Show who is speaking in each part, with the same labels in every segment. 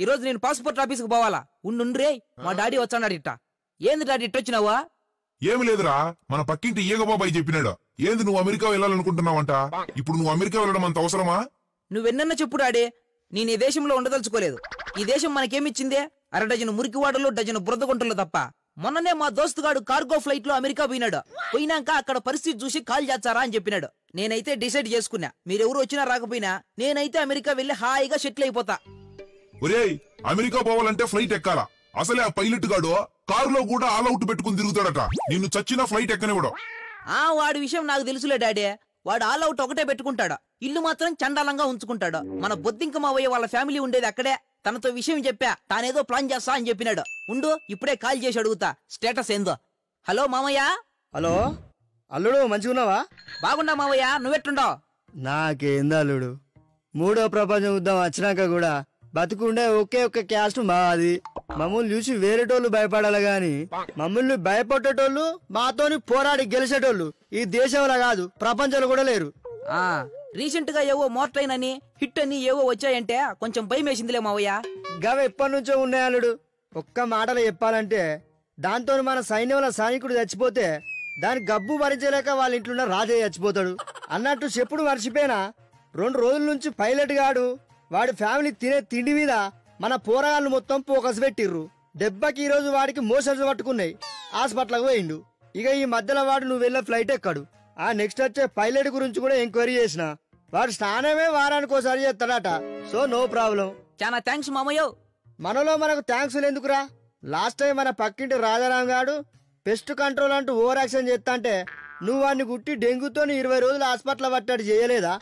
Speaker 1: ఈ రోజు నేను పాస్పోర్ట్ ఆఫీస్కి పోవాలా ఉండుండ్రే మా డాడీ వచ్చాడు ఇట్ట ఏంది డాడీ ఇట్టొచ్చినావా
Speaker 2: ఏమి లేదురా మన పక్కింటి ఈగ బాబాయ్ చెప్పినాడు ఏంది నువ్వు అమెరికా వెళ్ళాలనుకుంటున్నావంట ఇప్పుడు నువ్వు అమెరికా వెళ్ళడం అంత అవసరమా
Speaker 1: నువ్వెన్న చెప్పు డాడీ నేను ఈ దేశంలో ఉండదలుచుకోలేదు ఈ దేశం మనకేమిచ్చిందే అర డజను మురికివాడలు డజను బురద గుంటలు తప్ప మొన్ననే మా దోస్తుగాడు కార్గో ఫ్లైట్ లో అమెరికా పోయినాడు పోయినాక అక్కడ పరిస్థితి చూసి కాల్ చేస్తారా అని చెప్పినాడు నేనైతే డిసైడ్ చేసుకున్నా మీరెవరు వచ్చినా రాకపోయినా నేనైతే అమెరికా వెళ్లి హాయిగా సెటిల్ అయిపోతా
Speaker 2: ఒరేయ్ అమెరికా పోవాలంటే ఫ్లైట్ ఎక్కాలా అసలే ఆ పైలట్ గాడు కారులో కూడా ఆల్ అవుట్ పెట్టుకుని తిరుగుతాడట నిన్ను చచ్చిన ఫ్లైట్ ఎక్కనివ్వడం
Speaker 1: ఆ వాడి విషయం నాకు తెలుసులే డాడీ వాడు ఆల్ అవుట్ ఒకటే పెట్టుకుంటాడు ఇల్లు మాత్రం చండాలంగా ఉంచుకుంటాడు మన బొద్దింక మావయ్య వాళ్ళ ఫ్యామిలీ ఉండేది అక్కడే తనతో విషయం చెప్పా తానేదో ప్లాన్ చేస్తా అని చెప్పినాడు ఉండు ఇప్పుడే కాల్ చేసి అడుగుతా స్టేటస్ ఏందో హలో మామయ్య
Speaker 3: హలో అల్లుడు మంచిగున్నావా
Speaker 1: బాగుండా మావయ్య నువ్వెట్టుండవు
Speaker 3: నాకేంది అల్లుడు మూడో ప్రపంచ యుద్ధం వచ్చినాక కూడా బతుకుండే ఒకే ఒక్క క్యాస్ట్ మాది మమ్మల్ని చూసి వేరేటోళ్ళు భయపడాలి గాని మమ్మల్ని భయపడేటోళ్ళు మాతోని పోరాడి గెలిచేటోళ్ళు ఈ దేశంలో కాదు ప్రపంచంలో కూడా లేరు
Speaker 1: ఆ రీసెంట్ గా ఏవో మోర్టైన్ అని హిట్ అని ఏవో వచ్చాయంటే కొంచెం భయం వేసిందిలే మావయ్య
Speaker 3: గవి ఎప్పటి నుంచో ఉన్నాయి అల్లుడు ఒక్క మాటలో చెప్పాలంటే దాంతో మన సైన్యంలో సైనికుడు చచ్చిపోతే దాని గబ్బు భరించలేక వాళ్ళ ఇంట్లో రాజే చచ్చిపోతాడు అన్నట్టు చెప్పుడు మర్చిపోయినా రెండు రోజుల నుంచి పైలట్ గాడు వాడి ఫ్యామిలీ తినే తిండి మీద మన పోరగాళ్ళు మొత్తం ఫోకస్ పెట్టిర్రు దెబ్బకి ఈ రోజు వాడికి మోషన్స్ పట్టుకున్నాయి హాస్పిటల్కి పోయిండు ఇక ఈ మధ్యలో వాడు నువ్వు వెళ్ళే ఫ్లైట్ ఎక్కాడు ఆ నెక్స్ట్ వచ్చే పైలట్ గురించి కూడా ఎంక్వైరీ చేసిన వాడు స్నానమే వారానికి ఒకసారి చేస్తాడట సో నో ప్రాబ్లం
Speaker 1: చాలా థ్యాంక్స్ మామయ్య
Speaker 3: మనలో మనకు థ్యాంక్స్ ఎందుకురా లాస్ట్ టైం మన పక్కింటి రాజారాం గాడు పెస్ట్ కంట్రోల్ అంటూ ఓవర్ యాక్షన్ చేస్తా అంటే నువ్వు వాడిని గుట్టి డెంగ్యూతో ఇరవై రోజులు హాస్పిటల్ పట్టాడు చేయలేదా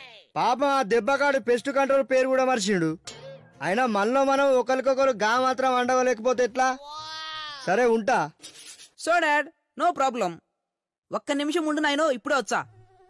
Speaker 3: పాపం ఆ దెబ్బకాడు పెస్ట్ కంట్రోల్ పేరు కూడా మర్చిండు అయినా మనలో మనం ఒకరికొకరు గా మాత్రం వండవలేకపోతే ఎట్లా సరే ఉంటా
Speaker 1: సో డాడ్ నో ప్రాబ్లం ఒక్క నిమిషం ఉండు నాయనో ఇప్పుడే వచ్చా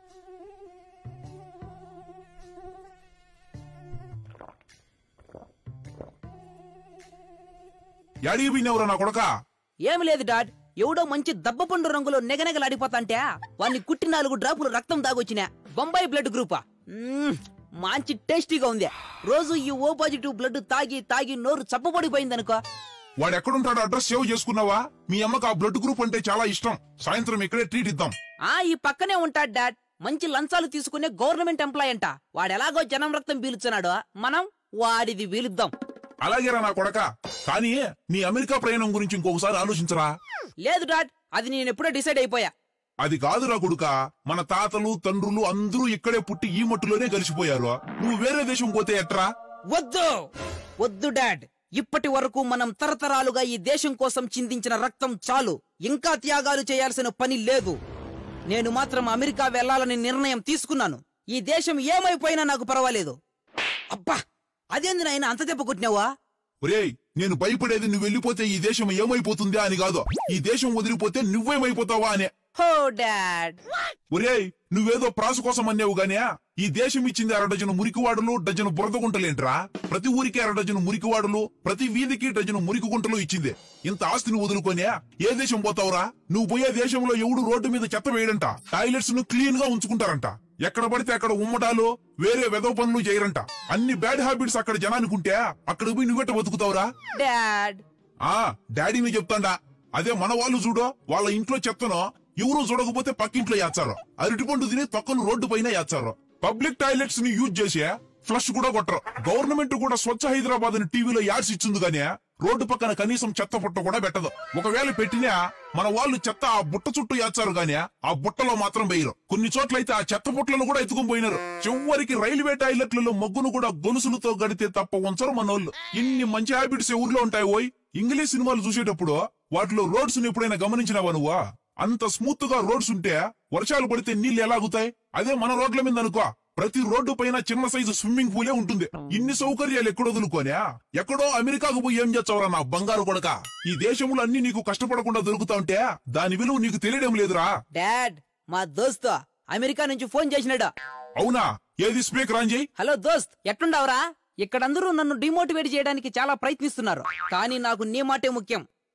Speaker 2: యాడికి పోయినవురా నా కొడక
Speaker 1: ఏమి లేదు డాడ్ ఎవడో మంచి దబ్బపండు రంగులో నెగనెగలాడిపోతాంటే వాడిని కుట్టి నాలుగు డ్రాపులు రక్తం దాగొచ్చిన బొంబాయి బ్లడ్ గ్రూపా మ్మ్, మంచి టేస్టీగా ఉంది రోజు ఈ ఓ పాజిటివ్ బ్లడ్ తాగి తాగి నోరు చప్పబడిపోయిందనుకో
Speaker 2: వాడు ఎక్కడుంటాడో అడ్రస్ సేవ్ చేసుకున్నావా మీ అమ్మకు ఆ బ్లడ్ గ్రూప్ అంటే చాలా ఇష్టం సాయంత్రం ఇక్కడే ట్రీట్ ఇద్దాం
Speaker 1: ఆ ఈ పక్కనే ఉంటాడు డాడ్ మంచి లంచాలు తీసుకునే గవర్నమెంట్ ఎంప్లాయ్ అంట వాడెలాగో జనం రక్తం పీలుస్తున్నాడో మనం వాడిది పీలుద్దాం
Speaker 2: అలాగేరా నా కొడక కానీ నీ అమెరికా ప్రయాణం గురించి ఇంకొకసారి ఆలోచించరా
Speaker 1: లేదు డాడ్ అది నేను ఎప్పుడో డిసైడ్ అయిపోయా
Speaker 2: అది కాదురా కొడుక మన తాతలు తండ్రులు అందరూ ఇక్కడే పుట్టి ఈ మట్టిలోనే కలిసిపోయారు నువ్వు వేరే దేశం పోతే ఎట్రా
Speaker 1: వద్దు వద్దు డాడ్ ఇప్పటి వరకు మనం తరతరాలుగా ఈ దేశం కోసం చిందించిన రక్తం చాలు ఇంకా త్యాగాలు చేయాల్సిన పని లేదు నేను మాత్రం అమెరికా వెళ్లాలని నిర్ణయం తీసుకున్నాను ఈ దేశం ఏమైపోయినా నాకు పర్వాలేదు అబ్బా అదేంది నాయన అంత దెబ్బ కొట్టినావా
Speaker 2: ఒరేయ్ నేను భయపడేది నువ్వు వెళ్ళిపోతే ఈ దేశం ఏమైపోతుందా అని కాదు ఈ దేశం వదిలిపోతే నువ్వేమైపోతావా అనే
Speaker 1: హో డాడ్
Speaker 2: ఒరేయ్ నువ్వేదో ప్రాస కోసం అన్నావు గానే ఈ దేశం ఇచ్చింది అర డజను మురికివాడులు డజను బురద గుంటలేంట్రా ప్రతి ఊరికి అర డజను మురికివాడులు ప్రతి వీధికి డజను మురికి గుంటలు ఇచ్చింది ఇంత ఆస్తిని వదులుకోనే ఏ దేశం పోతావురా నువ్వు పోయే దేశంలో ఎవడు రోడ్డు మీద చెత్త వేయడంట టాయిలెట్స్ ను క్లీన్ గా ఉంచుకుంటారంట ఎక్కడ పడితే అక్కడ ఉమ్మటాలు వేరే వెదవ పనులు చేయరంట అన్ని బ్యాడ్ హ్యాబిట్స్ అక్కడ జనానికి ఉంటే అక్కడ పోయి నువ్వెట్ట బతుకుతావురా
Speaker 1: డాడ్
Speaker 2: ఆ డాడీని చెప్తాండా అదే మన వాళ్ళు చూడు వాళ్ళ ఇంట్లో చెత్తను ఎవరు చూడకపోతే పక్కింట్లో యాచారు అరటిపండు తిని తొక్కను రోడ్డు పైన యాచారు పబ్లిక్ టాయిలెట్స్ ని యూజ్ చేసి ఫ్లష్ కూడా కొట్టరు గవర్నమెంట్ కూడా స్వచ్ఛ హైదరాబాద్ అని టీవీలో యాడ్స్ ఇచ్చింది గానీ రోడ్డు పక్కన కనీసం చెత్త పుట్ట కూడా పెట్టదు ఒకవేళ పెట్టినా మన వాళ్ళు చెత్త ఆ బుట్ట చుట్టూ యాచారు గానీ ఆ బుట్టలో మాత్రం వేయరు కొన్ని చోట్లయితే ఆ చెత్త బుట్టలను కూడా ఎత్తుకుని పోయినారు చివరికి రైల్వే టాయిలెట్లలో మగ్గును కూడా గొలుసులతో గడితే తప్ప ఉంచరు మనోళ్ళు ఇన్ని మంచి హ్యాబిట్స్ ఊర్లో ఉంటాయి ఓయ్ ఇంగ్లీష్ సినిమాలు చూసేటప్పుడు వాటిలో రోడ్స్ ని ఎప్పుడైనా గమనించినావా నువ్వా అంత స్మూత్ గా రోడ్స్ ఉంటే వర్షాలు పడితే నీళ్లు ఎలాగుతాయి అదే మన రోడ్ల మీద అనుకో ప్రతి రోడ్డు పైన చిన్న సైజు స్విమ్మింగ్ పూలే ఉంటుంది ఇన్ని సౌకర్యాలు ఎక్కడ వదులుకోనా ఎక్కడో అమెరికాకు పోయి ఏం చేస్తావురా నా బంగారు కొడక ఈ దేశంలో అన్ని నీకు కష్టపడకుండా దొరుకుతా ఉంటే దాని విలువ నీకు తెలియడం లేదురా
Speaker 1: డాడ్ మా దోస్త్ అమెరికా నుంచి ఫోన్ చేసినాడు
Speaker 2: అవునా ఏది స్పీకర్ ఆన్ చేయి
Speaker 1: హలో దోస్త్ ఎట్లుండవరా ఇక్కడందరూ నన్ను డిమోటివేట్ చేయడానికి చాలా ప్రయత్నిస్తున్నారు కానీ నాకు నీ మాటే ముఖ్యం